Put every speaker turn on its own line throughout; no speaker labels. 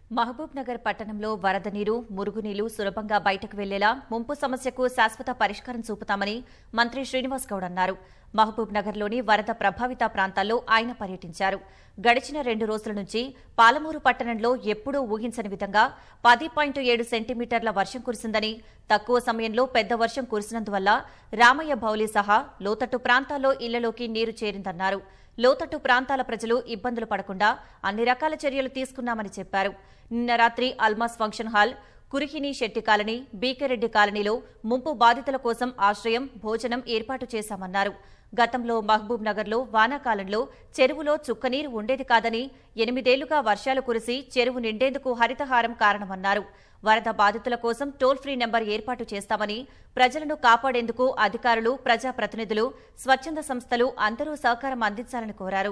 మహబూబ్ నగర్ పట్టణంలో వరద నీరు మురుగునీళ్లు సులభంగా బయటకు వెళ్లేలా ముంపు సమస్యకు శాశ్వత పరిష్కారం చూపుతామని మంత్రి శ్రీనివాస్ గౌడ్ అన్నారు మహబూబ్ నగర్లోని వరద ప్రభావిత ప్రాంతాల్లో ఆయన పర్యటించారు గడిచిన రెండు రోజుల నుంచి పాలమూరు పట్టణంలో ఎప్పుడూ ఊహించని విధంగా పది పాయింట్ ఏడు సెంటీమీటర్ల వర్షం కురిసిందని తక్కువ సమయంలో పెద్ద వర్షం కురిసినందువల్ల రామయ్య భౌలి సహా లోతట్టు ప్రాంతాల్లో ఇళ్లలోకి నీరు చేరిందన్నారు లోతట్టు ప్రాంతాల ప్రజలు ఇబ్బందులు పడకుండా అన్ని రకాల చర్యలు తీసుకున్నామని చెప్పారు నిన్న రాత్రి అల్మాస్ ఫంక్షన్ హాల్ కురిహిని శెట్టి కాలనీ బీకెరెడ్డి కాలనీలో ముంపు బాధితుల కోసం ఆశ్రయం భోజనం ఏర్పాటు చేశామన్నారు గతంలో మహబూబ్ నగర్లో వానాకాలంలో చెరువులో చుక్కనీరు ఉండేది కాదని ఎనిమిదేళ్లుగా వర్షాలు కురిసి చెరువు నిండేందుకు హరితహారం కారణమన్నారు వరద బాధితుల కోసం టోల్ ఫ్రీ నెంబర్ ఏర్పాటు చేస్తామని ప్రజలను కాపాడేందుకు అధికారులు ప్రజాప్రతినిధులు స్వచ్ఛంద సంస్థలు అందరూ సహకారం అందించాలని కోరారు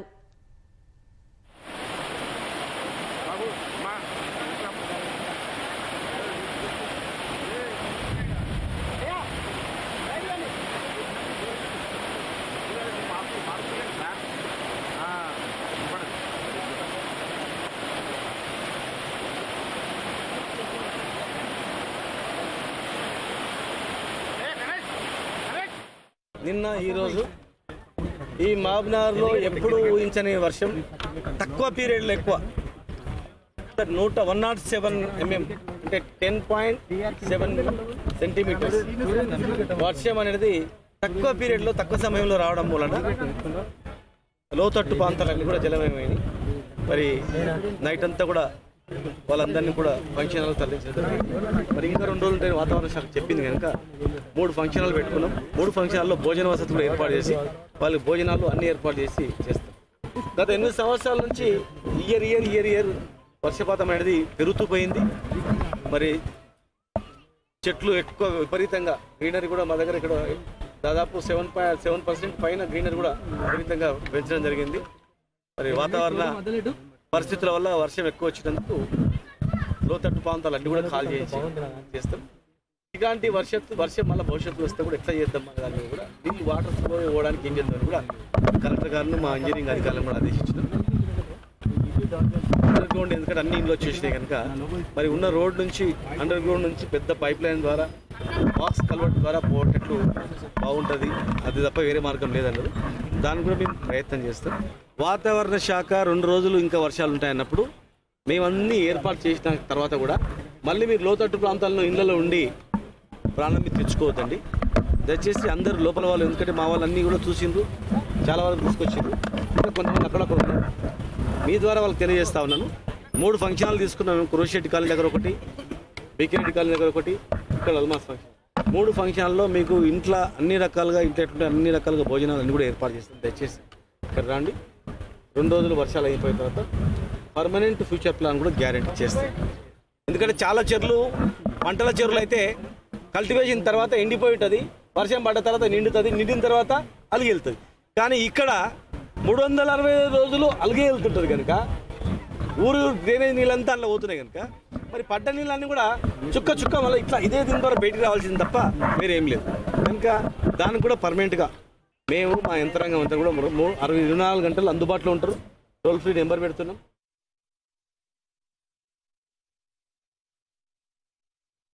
బాబు మా
నిన్న ఈరోజు ఈ మహబూబ్నగర్లో ఎప్పుడు ఊహించని వర్షం తక్కువ పీరియడ్లో ఎక్కువ నూట వన్ నాట్ సెవెన్ ఎంఎం అంటే టెన్ పాయింట్ సెవెన్ సెంటీమీటర్స్ వర్షం అనేది తక్కువ పీరియడ్లో తక్కువ సమయంలో రావడం మూలన లోతట్టు ప్రాంతాలన్నీ కూడా జలమయమైనవి మరి నైట్ అంతా కూడా వాళ్ళందరినీ కూడా ఫంక్షన్ హాల్ తరలించడం జరిగింది. మరి ఇంకా రెండు రోజులు ఉంటే వాతావరణ శాఖ చెప్పింది కనుక మూడు ఫంక్షన్ హాల్ పెట్టుకున్నాం మూడు ఫంక్షన్ హాల్లో భోజన వసతి కూడా ఏర్పాటు చేసి వాళ్ళకి భోజనాలు అన్ని ఏర్పాటు చేసి చేస్తాం గత ఎనిమిది సంవత్సరాల నుంచి ఇయర్ ఇయర్ ఇయర్ ఇయర్ వర్షపాతం అనేది పెరుగుతూ పోయింది మరి చెట్లు ఎక్కువ విపరీతంగా గ్రీనరీ కూడా మా దగ్గర ఇక్కడ దాదాపు సెవెన్ పాయింట్ సెవెన్ పర్సెంట్ పైన గ్రీనరీ కూడా విపరీతంగా పెంచడం జరిగింది మరి వాతావరణ పరిస్థితుల వల్ల వర్షం ఎక్కువ వచ్చినందుకు లోతట్టు ప్రాంతాలు అన్ని కూడా కాల్ చేసి చేస్తాం ఇలాంటి వర్ష వర్షం మళ్ళీ భవిష్యత్తులో వస్తే కూడా ఎట్లా చేద్దాం అనే దాని మీద కూడా దీన్ని వాటర్ ఫ్లో ఇవ్వడానికి ఏం చేద్దామని కూడా కలెక్టర్ గారిని మా ఇంజనీరింగ్ అధికారులను కూడా ఆదేశించినాం అండర్ గ్రౌండ్ ఎందుకంటే అన్ని ఇండ్లు వచ్చేసినాయి కనుక మరి ఉన్న రోడ్ నుంచి అండర్ గ్రౌండ్ నుంచి పెద్ద పైప్ లైన్ ద్వారా బాక్స్ కల్వర్ట్ ద్వారా పోయేటట్లు బాగుంటుంది అది తప్ప వేరే మార్గం లేదన్నారు దాన్ని కూడా మేము ప్రయత్నం చేస్తాం వాతావరణ శాఖ రెండు రోజులు ఇంకా వర్షాలు ఉంటాయన్నప్పుడు మేమన్నీ ఏర్పాటు చేసిన తర్వాత కూడా మళ్ళీ మీరు లోతట్టు ప్రాంతాల్లో ఇళ్లలో ఉండి ప్రాణం మీద తెచ్చుకోవద్దండి దయచేసి అందరు లోపల వాళ్ళు ఎందుకంటే మా వాళ్ళు అన్నీ కూడా చూసిండ్రు చాలా వరకు తీసుకొచ్చిండ్రు ఇంకా కొంతమంది అక్కడక్కడ ఉన్నారు మీ ద్వారా వాళ్ళకి తెలియజేస్తా ఉన్నాను మూడు ఫంక్షన్లు తీసుకున్నాము కురుశెట్టి కాలనీ దగ్గర ఒకటి బీకిరెడ్డి కాలనీ దగ్గర ఒకటి ఇక్కడ అల్మాస్ ఫంక్షన్ మూడు ఫంక్షన్లలో మీకు ఇంట్లో అన్ని రకాలుగా ఇంట్లో ఎట్లుంటే అన్ని రకాలుగా భోజనాలు అన్ని కూడా ఏర్పాటు చేస్తాం దయచేసి ఇక్కడ రండి రెండు రోజులు వర్షాలు అయిపోయిన తర్వాత పర్మనెంట్ ఫ్యూచర్ ప్లాన్ కూడా గ్యారెంటీ చేస్తాం ఎందుకంటే చాలా చెర్లు పంటల చెరువులు అయితే కల్టివేషన్ తర్వాత ఎండిపోయి ఉంటుంది వర్షం పడ్డ తర్వాత నిండుతుంది నిండిన తర్వాత అలిగి వెళ్తుంది కానీ ఇక్కడ మూడు వందల అరవై ఐదు రోజులు అలిగే వెళ్తుంటుంది కనుక ఊరు డ్రైనేజ్ నీళ్ళంతా అందులో పోతున్నాయి కనుక మరి పడ్డ నీళ్ళన్నీ కూడా చుక్క చుక్క మళ్ళీ ఇట్లా ఇదే దీని ద్వారా బయటికి రావాల్సింది తప్ప వేరే ఏం లేదు కనుక దానికి కూడా పర్మనెంట్గా మేము మా యంత్రాంగం అంతా కూడా మూడు- మూడు- అరవై ఇరవై నాలుగు గంటలు అందుబాటులో ఉంటారు టోల్ ఫ్రీ నెంబర్ పెడుతున్నాం